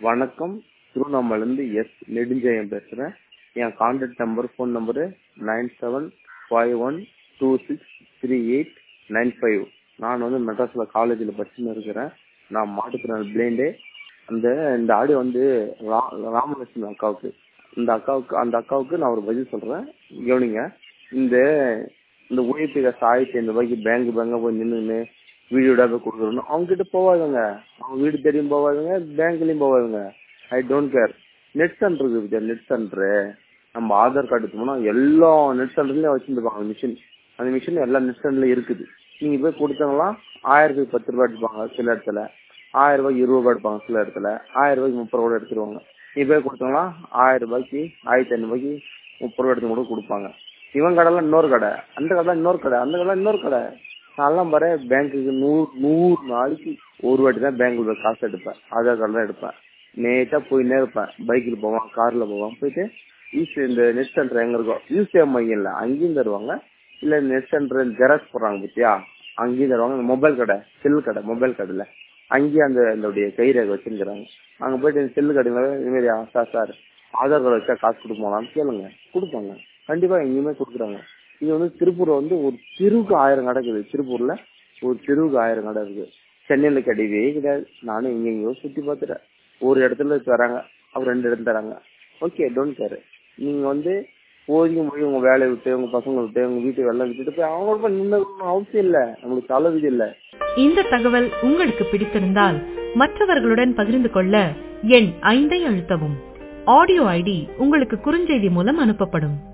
வணக்கம் திருவண்ணாமலேருந்து எஸ் நெடுஞ்செழியன் பேசுகிறேன் என் contact number phone number nine seven five one two six three eight nine five நான் வந்து மெட்ராஸில் காலேஜில் படிச்சுன்னு இருக்கிறேன் நான் மாற்றுத்திறனாளி பிளைண்டு அந்த இந்த ஆடியோ வந்து ரா ராமலட்சுமி அக்காவுக்கு இந்த அக்காவுக்கு அந்த அக்காவுக்கு நான் ஒரு பதில் சொல்கிறேன் கவனிங்க இந்த இந்த ஓய்வு காசு ஆயிரத்தி ஐநூறு ரூபாய்க்கு பேங்க் பேங்காக போய் நின்றுன்னு வீடியோட போய் கொடுக்குறோம் அவங்க கிட்ட போவாதுங்க அவங்க வீடு தெரியும் போவாதுங்க பேங்க்லயும் போவாதுங்க I don't care net centre இருக்குது நெட் சென்டரு நம்ம ஆதார் கார்டு எடுத்தோம்னா எல்லா நெட் சென்டர்லயும் வச்சுருப்பாங்க மிஷின் அந்த மிஷின் எல்லா நெட் சென்டர்லயும் இருக்குது நீங்க போய் கொடுத்தவங்களா ஆயிரத்துக்கு பத்து ரூபாய் எடுப்பாங்க சில இடத்துல ஆயிரம் ரூபாய்க்கு இருபது ரூபாய் எடுப்பாங்க சில இடத்துல ஆயிரம் ரூபாய்க்கு முப்பது ரூபாய் எடுத்துருவாங்க நீ போய் கொடுத்தவங்களா ஆயிரம் ரூபாய்க்கு ஆயிரத்தி ஐநூறு ரூபாய்க்கு முப்பது ரூபாய் எடுத்து கூட கொடுப்பாங்க இவன் கடைலாம் இன்னொரு கடை அந்த கடைலாம் இன்னொரு கடை அந்த கடைலாம் இன்னொரு கடை நான்லாம் பாரு பேங்க்குக்கு நூறு நூறு நாளைக்கு ஒரு வாட்டி தான் பேங்க்ல போய் காசு எடுப்பேன் ஆதார் கார்டு தான் எடுப்பேன் நேட்டா போயின்னே இருப்பேன் பைக்கில் போவான் கார்ல போவான் போயிட்டு ஈஸ்ட் இந்த நெட் சென்டர் எங்க இருக்கோ யூசிஎம் மையம் இல்லை அங்கேயும் தருவாங்க இல்ல நெட் சென்டர் ஜெராக்ஸ் போடுறாங்க பத்தியா அங்கேயும் தருவாங்க இந்த மொபைல் கடை செல் கடை மொபைல் கடையில் அங்கேயும் அந்த இதோடைய கைரேகை வச்சிருக்கிறாங்க அங்கே போயிட்டு செல்லு கடையில் இது மாதிரி சார் சார் ஆதார் கார்டு வச்சா காசு கொடுப்போங்களான்னு கேளுங்க கொடுப்பாங்க கண்டிப்பா எங்கேயுமே கொடுக்குறாங்க இது வந்து திருப்பூர் வந்து ஒரு தெருவுக்கு ஆயிரம் கடை இருக்குது திருப்பூர்ல ஒரு தெருவுக்கு ஆயிரம் கடை இருக்கு சென்னையில கிடையவே கிடையாது நானும் எங்கெங்கயோ சுத்தி பார்த்துட்டேன் ஒரு இடத்துல தராங்க அவர் ரெண்டு இடத்துல தராங்க ஓகே டோன்ட் கேர் நீங்க வந்து போதிக்கு போய் உங்க வேலையை விட்டு உங்க பசங்க விட்டு உங்க வீட்டு வெள்ளம் விட்டுட்டு போய் அவங்களோட நின்று அவசியம் இல்ல நம்மளுக்கு தலைவிதி இல்ல இந்த தகவல் உங்களுக்கு பிடித்திருந்தால் மற்றவர்களுடன் பகிர்ந்து கொள்ள எண் ஐந்தை அழுத்தவும் ஆடியோ ஐடி உங்களுக்கு குறுஞ்செய்தி மூலம் அனுப்பப்படும்